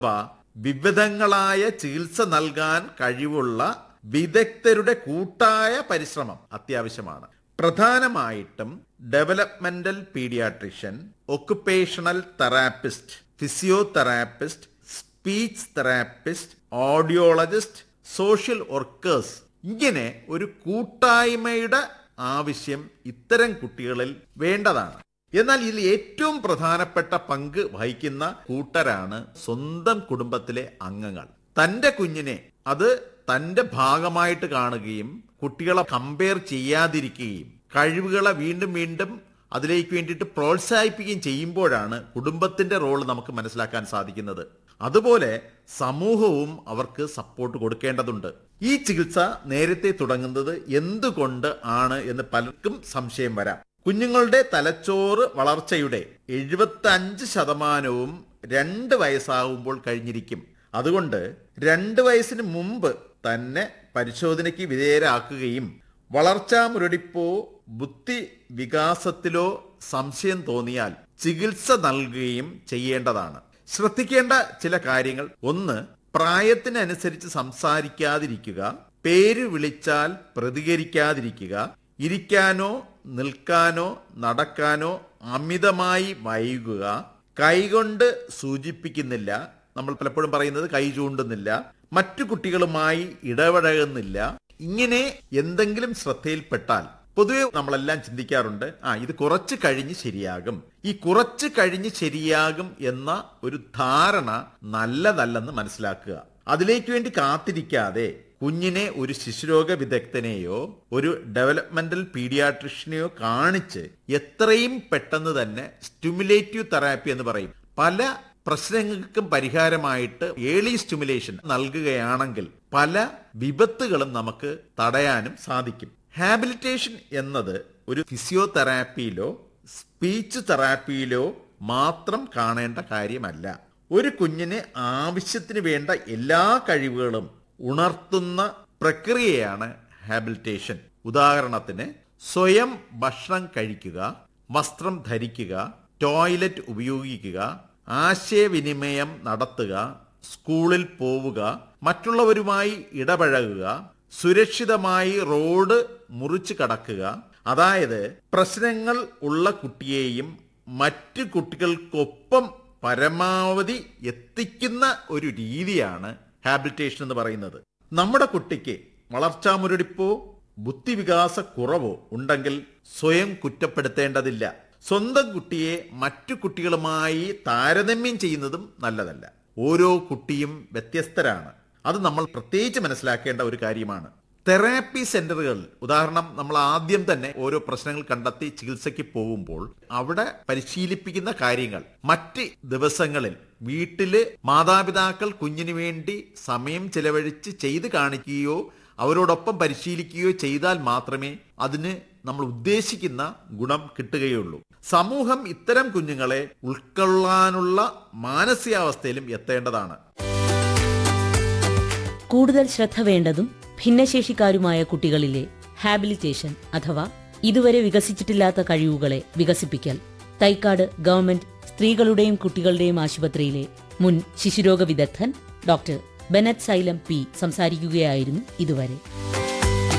അവ വിവിധങ്ങളായ ചികിത്സ നൽകാൻ കഴിവുള്ള വിദഗ്ധരുടെ കൂട്ടായ പരിശ്രമം അത്യാവശ്യമാണ് പ്രധാനമായിട്ടും developmental paediatrician occupational therapist physiotherapist speech therapist audiologist social workers ഇങ്ങനെ ഒരു കൂട്ടായ്മയുടെ ആവശ്യം ഇത്തരം കുട്ടികളിൽ വേണ്ടതാണ് എന്നാൽ ഇതിൽ ഏറ്റവും പ്രധാനപ്പെട്ട പങ്ക് വഹിക്കുന്ന കൂട്ടരാണ് സ്വന്തം കുടുംബത്തിലെ അംഗങ്ങൾ തന്റെ കുഞ്ഞിനെ അത് തന്റെ ഭാഗമായിട്ട് കാണുകയും കുട്ടികളെ കമ്പയർ ചെയ്യാതിരിക്കുകയും കഴിവുകളെ വീണ്ടും വീണ്ടും അതിലേക്ക് വേണ്ടിയിട്ട് പ്രോത്സാഹിപ്പിക്കുകയും ചെയ്യുമ്പോഴാണ് കുടുംബത്തിന്റെ റോൾ നമുക്ക് മനസ്സിലാക്കാൻ സാധിക്കുന്നത് അതുപോലെ സമൂഹവും അവർക്ക് സപ്പോർട്ട് കൊടുക്കേണ്ടതുണ്ട് ഈ ചികിത്സ നേരത്തെ തുടങ്ങുന്നത് എന്തുകൊണ്ട് ആണ് എന്ന് പലർക്കും സംശയം വരാം കുഞ്ഞുങ്ങളുടെ തലച്ചോറ് വളർച്ചയുടെ എഴുപത്തി അഞ്ച് ശതമാനവും രണ്ട് വയസ്സാകുമ്പോൾ കഴിഞ്ഞിരിക്കും അതുകൊണ്ട് രണ്ട് വയസ്സിന് മുമ്പ് തന്നെ പരിശോധനയ്ക്ക് വിധേയരാക്കുകയും വളർച്ചാ മുരടിപ്പോ ബുദ്ധി വികാസത്തിലോ സംശയം തോന്നിയാൽ ചികിത്സ നൽകുകയും ചെയ്യേണ്ടതാണ് ശ്രദ്ധിക്കേണ്ട ചില കാര്യങ്ങൾ ഒന്ന് പ്രായത്തിനനുസരിച്ച് സംസാരിക്കാതിരിക്കുക പേര് വിളിച്ചാൽ പ്രതികരിക്കാതിരിക്കുക ഇരിക്കാനോ നിൽക്കാനോ നടക്കാനോ അമിതമായി വൈകുക കൈകൊണ്ട് സൂചിപ്പിക്കുന്നില്ല നമ്മൾ പലപ്പോഴും പറയുന്നത് കൈ ചൂണ്ടുന്നില്ല മറ്റു കുട്ടികളുമായി ഇടപഴകുന്നില്ല ഇങ്ങനെ എന്തെങ്കിലും ശ്രദ്ധയിൽപ്പെട്ടാൽ പൊതുവെ നമ്മളെല്ലാം ചിന്തിക്കാറുണ്ട് ആ ഇത് കുറച്ച് കഴിഞ്ഞ് ശരിയാകും ഈ കുറച്ച് കഴിഞ്ഞ് ശരിയാകും എന്ന ഒരു ധാരണ നല്ലതല്ലെന്ന് മനസ്സിലാക്കുക അതിലേക്ക് വേണ്ടി കാത്തിരിക്കാതെ കുഞ്ഞിനെ ഒരു ശിശുരോഗ വിദഗ്ധനെയോ ഒരു ഡെവലപ്മെന്റൽ പീഡിയാട്രിഷ്യനെയോ കാണിച്ച് എത്രയും പെട്ടെന്ന് തന്നെ സ്റ്റിമുലേറ്റീവ് തെറാപ്പി എന്ന് പറയും പല പ്രശ്നങ്ങൾക്കും പരിഹാരമായിട്ട് ഏർലി സ്റ്റിമുലേഷൻ നൽകുകയാണെങ്കിൽ പല വിപത്തുകളും നമുക്ക് തടയാനും സാധിക്കും ഹാബിലിറ്റേഷൻ എന്നത് ഒരു ഫിസിയോതെറാപ്പിയിലോ സ്പീച്ച് തെറാപ്പിയിലോ മാത്രം കാണേണ്ട കാര്യമല്ല ഒരു കുഞ്ഞിന് ആവശ്യത്തിന് വേണ്ട എല്ലാ കഴിവുകളും ഉണർത്തുന്ന പ്രക്രിയയാണ് ഹാബിലിറ്റേഷൻ ഉദാഹരണത്തിന് സ്വയം ഭക്ഷണം കഴിക്കുക വസ്ത്രം ധരിക്കുക ടോയ്ലറ്റ് ഉപയോഗിക്കുക ആശയവിനിമയം നടത്തുക സ്കൂളിൽ പോവുക മറ്റുള്ളവരുമായി ഇടപഴകുക സുരക്ഷിതമായി റോഡ് മുറിച്ചു കടക്കുക അതായത് പ്രശ്നങ്ങൾ ഉള്ള കുട്ടിയെയും മറ്റു കുട്ടികൾക്കൊപ്പം പരമാവധി എത്തിക്കുന്ന ഒരു രീതിയാണ് ഹാബിലിറ്റേഷൻ എന്ന് പറയുന്നത് നമ്മുടെ കുട്ടിക്ക് വളർച്ചാ മുരടിപ്പോ ബുദ്ധിവികാസ കുറവോ ഉണ്ടെങ്കിൽ സ്വയം കുറ്റപ്പെടുത്തേണ്ടതില്ല സ്വന്തം കുട്ടിയെ മറ്റു കുട്ടികളുമായി താരതമ്യം ചെയ്യുന്നതും നല്ലതല്ല ഓരോ കുട്ടിയും വ്യത്യസ്തരാണ് അത് നമ്മൾ പ്രത്യേകിച്ച് മനസ്സിലാക്കേണ്ട ഒരു കാര്യമാണ് തെറാപ്പി സെന്ററുകൾ ഉദാഹരണം നമ്മൾ ആദ്യം തന്നെ ഓരോ പ്രശ്നങ്ങൾ കണ്ടെത്തി ചികിത്സയ്ക്ക് പോകുമ്പോൾ അവിടെ പരിശീലിപ്പിക്കുന്ന കാര്യങ്ങൾ മറ്റ് ദിവസങ്ങളിൽ വീട്ടില് മാതാപിതാക്കൾ കുഞ്ഞിന് വേണ്ടി സമയം ചെലവഴിച്ച് ചെയ്ത് കാണിക്കുകയോ അവരോടൊപ്പം പരിശീലിക്കുകയോ ചെയ്താൽ മാത്രമേ അതിന് നമ്മൾ ഉദ്ദേശിക്കുന്ന ഗുണം കിട്ടുകയുള്ളൂ സമൂഹം ഇത്തരം കുഞ്ഞുങ്ങളെ ഉൾക്കൊള്ളാനുള്ള മാനസികാവസ്ഥയിലും എത്തേണ്ടതാണ് കൂടുതൽ ശ്രദ്ധ വേണ്ടതും ഭിന്നശേഷിക്കാരുമായ കുട്ടികളിലെ ഹാബിലിറ്റേഷൻ അഥവാ ഇതുവരെ വികസിച്ചിട്ടില്ലാത്ത കഴിവുകളെ വികസിപ്പിക്കൽ തൈക്കാട് ഗവൺമെന്റ് സ്ത്രീകളുടെയും കുട്ടികളുടെയും ആശുപത്രിയിലെ മുൻ ശിശുരോഗ വിദഗ്ധൻ ഡോക്ടർ ബെനറ്റ് സൈലം പി സംസാരിക്കുകയായിരുന്നു ഇതുവരെ